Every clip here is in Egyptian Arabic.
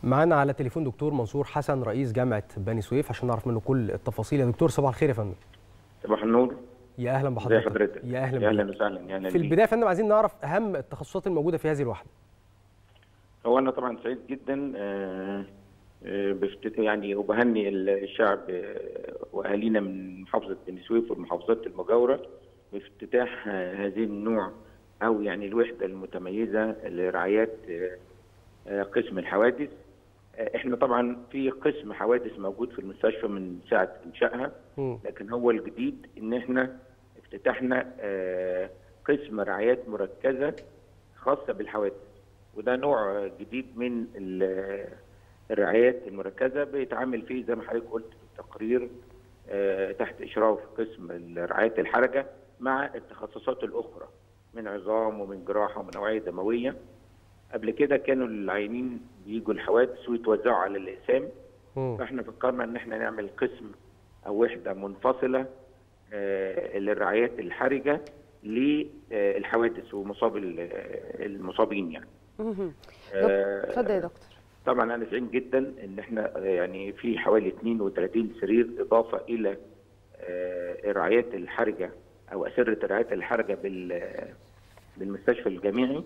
معانا على التليفون دكتور منصور حسن رئيس جامعه بني سويف عشان نعرف منه كل التفاصيل يا دكتور صباح الخير يا فندم صباح النور يا اهلا ازي بحضرتك حضرتك يا اهلا يا اهلا بيك. وسهلا يا اهلا في بيك. البدايه يا فندم عايزين نعرف اهم التخصصات الموجوده في هذه الوحده هو انا طبعا سعيد جدا آه، آه، بافتت- يعني وبهني الشعب آه، واهالينا من محافظه بني سويف والمحافظات المجاوره بافتتاح آه، هذه النوع او يعني الوحده المتميزه لرعايات آه، آه، قسم الحوادث آه، احنا طبعا في قسم حوادث موجود في المستشفى من ساعه انشائها مم. لكن هو الجديد ان احنا افتتحنا آه، قسم رعايات مركزه خاصه بالحوادث وده نوع جديد من ال- الرعايات المركزه بيتعامل فيه زي ما حضرتك قلت في التقرير آه، تحت اشراف قسم رعايه الحركه مع التخصصات الاخرى من عظام ومن جراحه ومن اوعيه دمويه قبل كده كانوا العيانين بيجوا الحوادث ويتوزعوا على الاقسام مم. فاحنا فكرنا ان احنا نعمل قسم او وحده منفصله آه، للرعايات الحرجه للحوادث ومصاب ال- المصابين يعني مهم. آه، اتفضل يا دكتور طبعا انا سعيد جدا ان احنا آه، يعني في حوالي 32 سرير اضافه الى آه، الرعايات الحرجه او اسره الرعايات الحرجه بال بالمستشفى الجامعي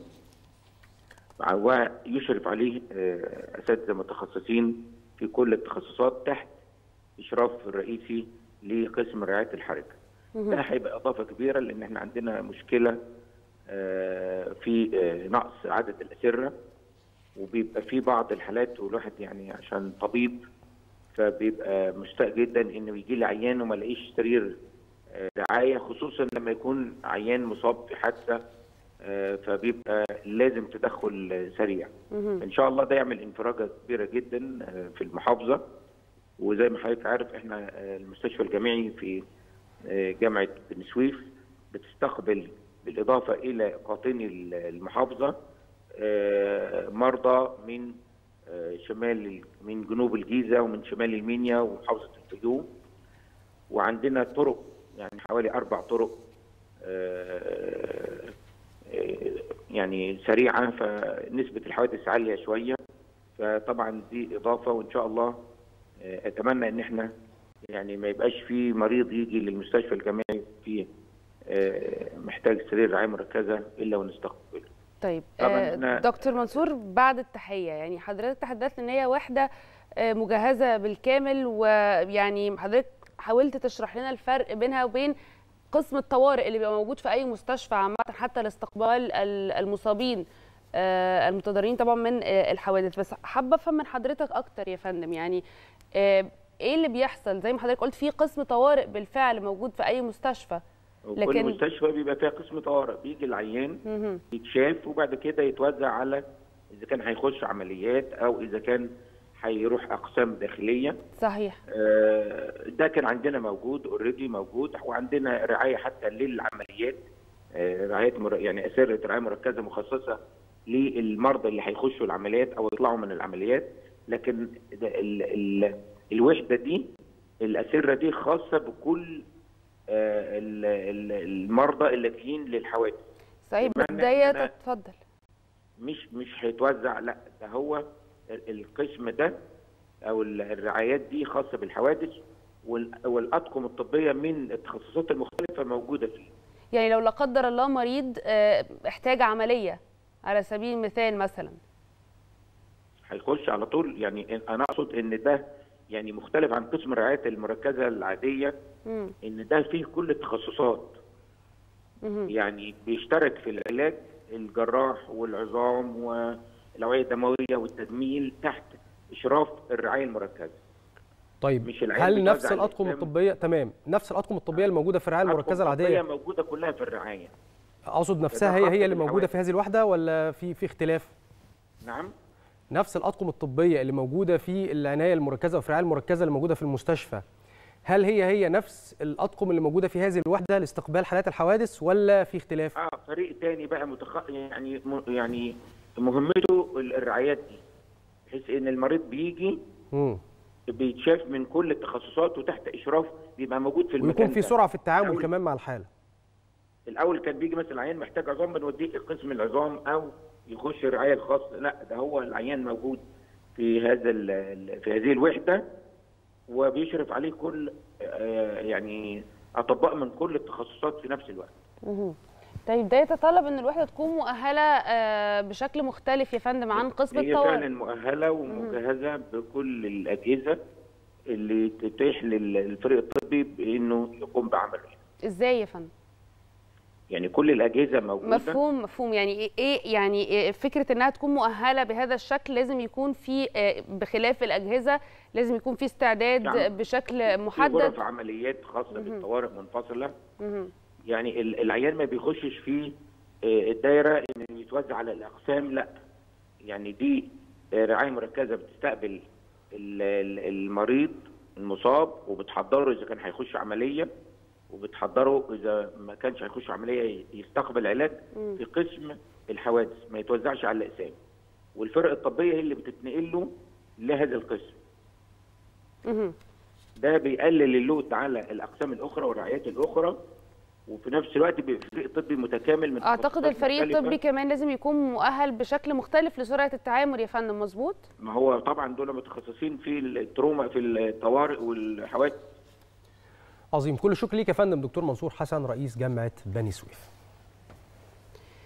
ويشرف عليه آه، اساتذه متخصصين في كل التخصصات تحت اشراف الرئيسي لقسم رعايه الحركه. ده هيبقى اضافه كبيره لان احنا عندنا مشكله آه، في آه، نقص عدد الاسره وبيبقى في بعض الحالات والواحد يعني عشان طبيب فبيبقى مشتاق جدا انه يجي لي عيان وما الاقيش سرير آه، رعايه خصوصا لما يكون عيان مصاب في حادثه آه، فبيبقى لازم تدخل آه، سريع. ان شاء الله ده يعمل انفراجه كبيره جدا آه، في المحافظه وزي ما حضرتك عارف احنا آه، المستشفى الجامعي في آه، جامعه بني سويف بتستقبل بالاضافه الى قاطني ال- المحافظه آه، مرضى من آه، شمال ال- من جنوب الجيزه ومن شمال المنيا ومحافظه الفيوم وعندنا طرق يعني حوالي اربع طرق آه، آه، يعني سريعه فنسبه الحوادث عاليه شويه فطبعا دي اضافه وان شاء الله آه، اتمنى ان احنا يعني ما يبقاش في مريض يجي للمستشفى الجامعي في آه، محتاج سرير رعايه مركزه الا ونستقبله. طيب طبعاً آه، إحنا- دكتور منصور بعد التحيه يعني حضرتك تحدثت ان هي وحده آه، مجهزه بالكامل ويعني حضرتك حاولت تشرح لنا الفرق بينها وبين قسم الطوارئ اللي بيبقى موجود في اي مستشفى عامه حتى لاستقبال ال- المصابين آه، المتضررين طبعا من آه، الحوادث بس حابه افهم من حضرتك اكتر يا فندم يعني آه، ايه اللي بيحصل زي ما حضرتك قلت في قسم طوارئ بالفعل موجود في اي مستشفى وكل لكن- مستشفى بيبقى فيها قسم طوارئ بيجي العيان مهم. يتشاف وبعد كده يتوزع على اذا كان هيخش عمليات او اذا كان هيروح اقسام داخليه صحيح آه، ده كان عندنا موجود اوريدي موجود وعندنا رعايه حتى للعمليات آه، رعايه مر... يعني اسره رعايه مركزه مخصصه للمرضى اللي هيخشوا العمليات او يطلعوا من العمليات لكن ده ال... ال... الوحده دي الاسره دي خاصه بكل آه، ال- ال- المرضى اللي جايين للحوادث صحيح بس بمعنى ده إن أنا- اتفضل مش مش هيتوزع لا ده هو ال- القسم ده او ال- الرعايات دي خاصه بالحوادث وال- والاطقم الطبيه من التخصصات المختلفه موجوده فيه يعني لو لا قدر الله مريض آه، احتاج عمليه على سبيل المثال مثلا هيخش على طول يعني انا اقصد ان ده يعني مختلف عن قسم الرعايات المركزه العاديه مم. ان ده فيه كل التخصصات مهم. يعني بيشترك في العلاج الجراح والعظام والاوعيه الدمويه والتجميل تحت اشراف الرعايه المركزه طيب مش العيان هل بيتوزع نفس الاطقم الأقسام. الطبيه تمام نفس الاطقم الطبيه الموجوده في الرعايه المركزه الأطقم العاديه الطبية موجوده كلها في الرعايه اقصد نفسها ده هي خاص هي اللي موجوده بالحوادث. في هذه الوحده ولا في في اختلاف نعم نفس الاطقم الطبيه اللي موجوده في العنايه المركزه وفي الرعايه المركزه اللي موجوده في المستشفى هل هي هي نفس الاطقم اللي موجوده في هذه الوحده لاستقبال حالات الحوادث ولا في اختلاف اه فريق تاني بقى متخ... يعني م... يعني مهمته ال- الرعايات دي بحيث ان المريض بيجي مم. بيتشاف من كل التخصصات وتحت اشراف بيبقى موجود في المكان ويكون في ده. سرعه في التعامل الأول- كمان مع الحاله الاول كان بيجي مثلا عيان محتاج عظام بنوديه قسم العظام او يخش الرعايه الخاصه لا ده هو العيان موجود في هذا ال- ال- في هذه الوحده وبيشرف عليه كل آه، يعني اطباء من كل التخصصات في نفس الوقت مهم. طيب ده يتطلب ان الوحده تكون مؤهله آه، بشكل مختلف يا فندم عن قسم هي الطوارئ فعلا مؤهله ومجهزه بكل الاجهزه اللي تتيح للفريق الطبي بانه يقوم بعمله ازاي يا فندم يعني كل الاجهزه موجوده مفهوم مفهوم يعني ايه إيه يعني إيه فكره انها تكون مؤهله بهذا الشكل لازم يكون في آه، بخلاف الاجهزه لازم يكون في استعداد نعم. بشكل في محدد غرف عمليات خاصه بالطوارئ منفصله مهم. يعني ال- العيان ما بيخشش في آه، الدايره ان يتوزع على الاقسام لا يعني دي آه، رعايه مركزه بتستقبل ال- ال- المريض المصاب وبتحضره اذا كان هيخش عمليه وبتحضره اذا ما كانش هيخش عمليه يستقبل علاج في قسم الحوادث ما يتوزعش على الاقسام والفرق الطبيه هي اللي بتتنقل له لهذا القسم مهم. ده بيقلل اللود على الاقسام الاخرى والرعايات الاخرى وفي نفس الوقت بيبقى فريق طبي متكامل من اعتقد تخصصات الفريق مختلفة. الطبي كمان لازم يكون مؤهل بشكل مختلف لسرعه التعامل يا فندم مظبوط ما هو طبعا دول متخصصين في التروما في الطوارئ والحوادث عظيم كل الشكر ليك يا فندم دكتور منصور حسن رئيس جامعه بني سويف